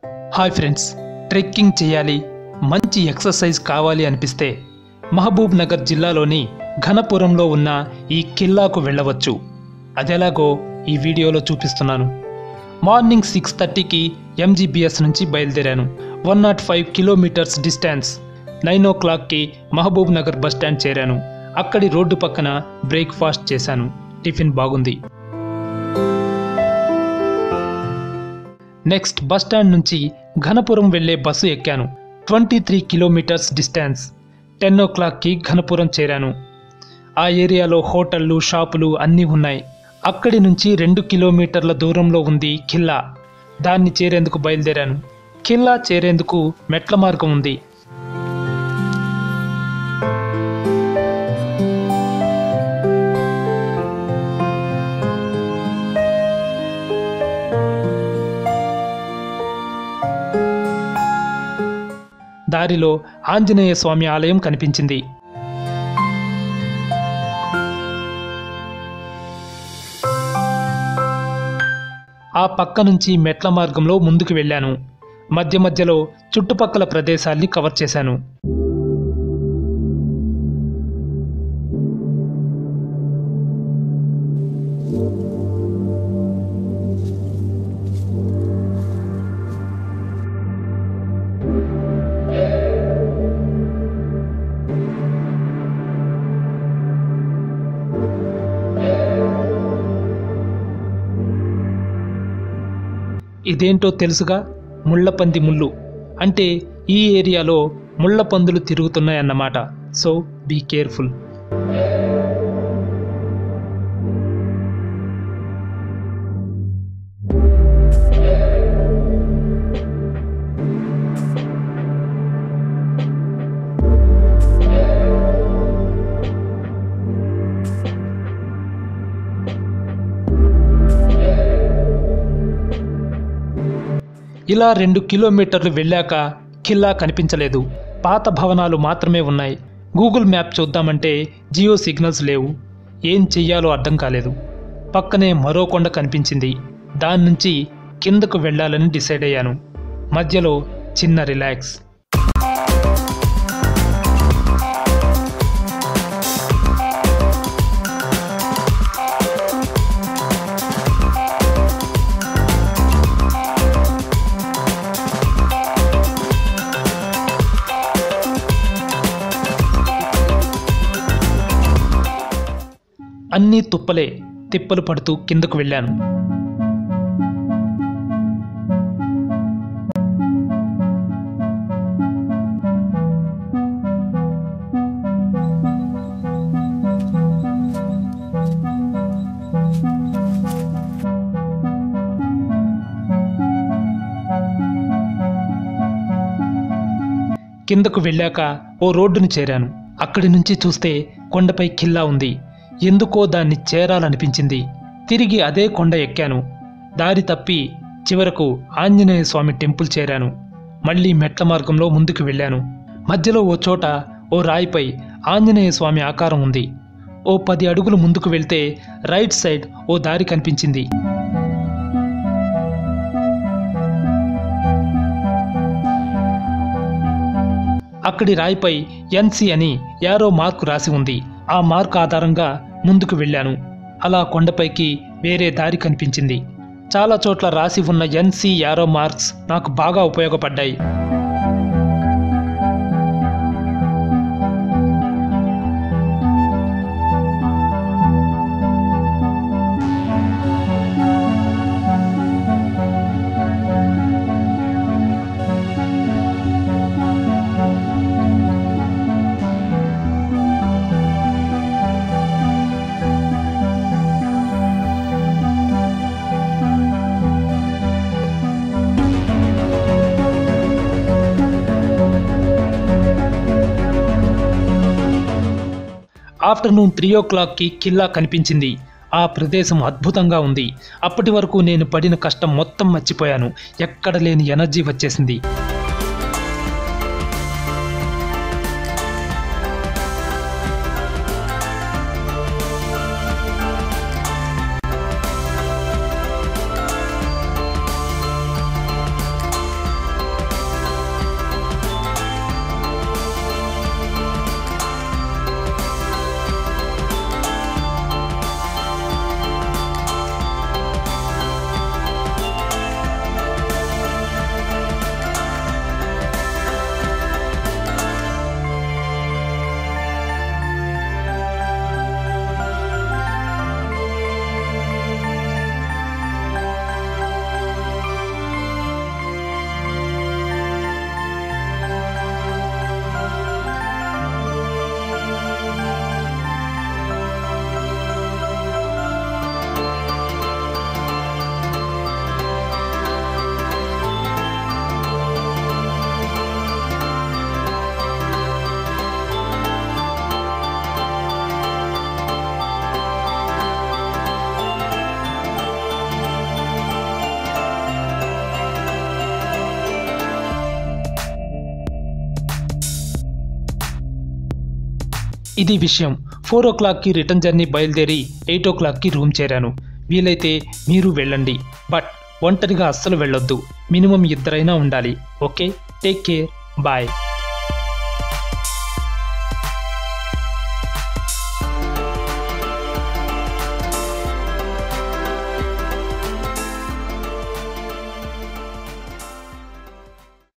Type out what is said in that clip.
hi friends trekking చేయాలి మంచి exercise కావాలి అనిపిస్తే మహబూబ్ నగర్ జిల్లాలోని ఘనపురంలో ఉన్న ఈ కిల్లాకు వెళ్ళవచ్చు అదెలాగో ఈ వీడియోలో చూపిస్తున్నాను మార్నింగ్ సిక్స్ థర్టీకి ఎంజీబీఎస్ నుంచి బయలుదేరాను one not five kilometres distance nine ఓ క్లాక్కి మహబూబ్ నగర్ బస్ స్టాండ్ చేరాను అక్కడి రోడ్డు పక్కన బ్రేక్ఫాస్ట్ చేశాను టిఫిన్ బాగుంది నెక్స్ట్ బస్ స్టాండ్ నుంచి ఘనపురం వెళ్లే బస్సు ఎక్కాను twenty three kilometres distance ten ఓ క్లాక్కి ఘనపురం చేరాను ఆ ఏరియాలో హోటళ్ళు షాపులు అన్నీ ఉన్నాయి అక్కడి నుంచి రెండు కిలోమీటర్ల దూరంలో ఉంది ఖిల్లా దాన్ని చేరేందుకు బయలుదేరాను ఖిల్లా చేరేందుకు మెట్ల మార్గం ఉంది దారిలో ఆంజనేయ స్వామి ఆలయం కనిపించింది ఆ పక్క నుంచి మెట్ల మార్గంలో ముందుకు వెళ్ళాను మధ్య మధ్యలో చుట్టుపక్కల ప్రదేశాల్ని కవర్ చేశాను ఇదేంటో తెలుసుగా ముళ్ళపంది ముళ్ళు అంటే ఈ ఏరియాలో ముళ్ళ పందులు తిరుగుతున్నాయన్నమాట సో బీ కేర్ఫుల్ ఇలా రెండు కిలోమీటర్లు వెళ్ళాక ఖిల్లా కనిపించలేదు పాత భవనాలు మాత్రమే ఉన్నాయి గూగుల్ మ్యాప్ చూద్దామంటే జియో సిగ్నల్స్ లేవు ఏం చెయ్యాలో అర్థం కాలేదు పక్కనే మరో కొండ కనిపించింది దాని నుంచి కిందకు వెళ్ళాలని డిసైడ్ అయ్యాను మధ్యలో చిన్న రిలాక్స్ అన్నీ తుప్పలే తిప్పలు పడుతూ కిందకు వెళ్ళాను కిందకు వెళ్ళాక ఓ రోడ్డును చేరాను అక్కడి నుంచి చూస్తే కొండపై ఖిల్లా ఉంది ఎందుకో దాన్ని చేరాలనిపించింది తిరిగి అదే కొండ ఎక్కాను దారి తప్పి చివరకు ఆంజనేయ స్వామి టెంపుల్ చేరాను మళ్ళీ మెట్ల మార్గంలో ముందుకు వెళ్ళాను మధ్యలో ఓ చోట ఓ రాయిపై ఆంజనేయ స్వామి ఆకారం ఉంది ఓ పది అడుగులు ముందుకు వెళ్తే రైట్ సైడ్ ఓ దారి కనిపించింది అక్కడి రాయిపై ఎన్సి అని యారో మార్కు రాసి ఉంది ఆ మార్క్ ఆధారంగా ముందుకు వెళ్ళాను అలా కొండపైకి వేరే దారి కనిపించింది చాలా చోట్ల రాసి ఉన్న ఎన్సి యారో మార్క్స్ నాకు బాగా ఉపయోగపడ్డాయి ఆఫ్టర్నూన్ త్రీ ఓ క్లాక్కి కిల్లా కనిపించింది ఆ ప్రదేశం అద్భుతంగా ఉంది అప్పటి వరకు నేను పడిన కష్టం మొత్తం మర్చిపోయాను ఎక్కడ లేని ఎనర్జీ వచ్చేసింది ఇది విషయం ఫోర్ ఓ క్లాక్కి రిటర్న్ జర్నీ బయలుదేరి ఎయిట్ ఓ క్లాక్కి రూమ్ చేరాను వీలైతే మీరు వెళ్ళండి బట్ ఒంటరిగా అస్సలు వెళ్ళొద్దు మినిమం ఇద్దరైనా ఉండాలి ఓకే టేక్ కేర్ బాయ్